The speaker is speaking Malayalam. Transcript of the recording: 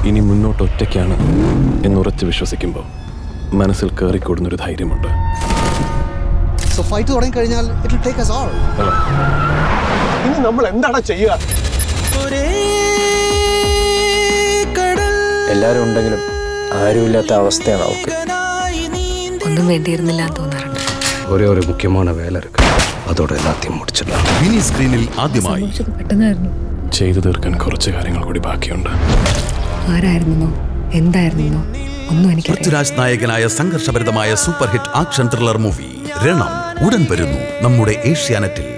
ഇനി മുന്നോട്ട് ഒറ്റയ്ക്കാണ് എന്നുറച്ച് വിശ്വസിക്കുമ്പോൾ മനസ്സിൽ കയറിക്കൂടുന്നൊരു ധൈര്യമുണ്ട് സോ ഫൈറ്റ് തുടങ്ങി കഴിഞ്ഞാൽ it will take us all അല്ലേ ഇനി നമ്മൾ എന്താണ് ചെയ്യുക എല്ലാവരും ഉണ്ടെങ്കിലും ആരുമില്ലാത്ത അവസ്ഥയാണ് അവർക്ക് ഒന്നും വേണ്ടിയിരുന്നില്ല എന്ന് തോന്നാറുണ്ട് ഒരേ ഒരു മുഖ്യமான വേല இருக்கு அதோட எல்லாத்தையும் முடிச்சிடலாம் മിനി സ്ക്രീനിൽ ആദ്യമായി പെട്ടെന്നായിരുന്നു ചെയ്തു തീർക്കാൻ കുറച്ച് കാര്യങ്ങൾ കൂടി ബാക്കിയുണ്ട് ആരായിരുന്നോ എന്തായിരുന്നോ ഒന്നും എനിക്കറിയാം പൃഥ്വിരാജ് നായകനായ സംഘർഷഭരിതമായ super hit action thriller movie Ranam ഉടൻ വരുന്നു നമ്മുടെ ഏഷ്യാനെറ്റിൽ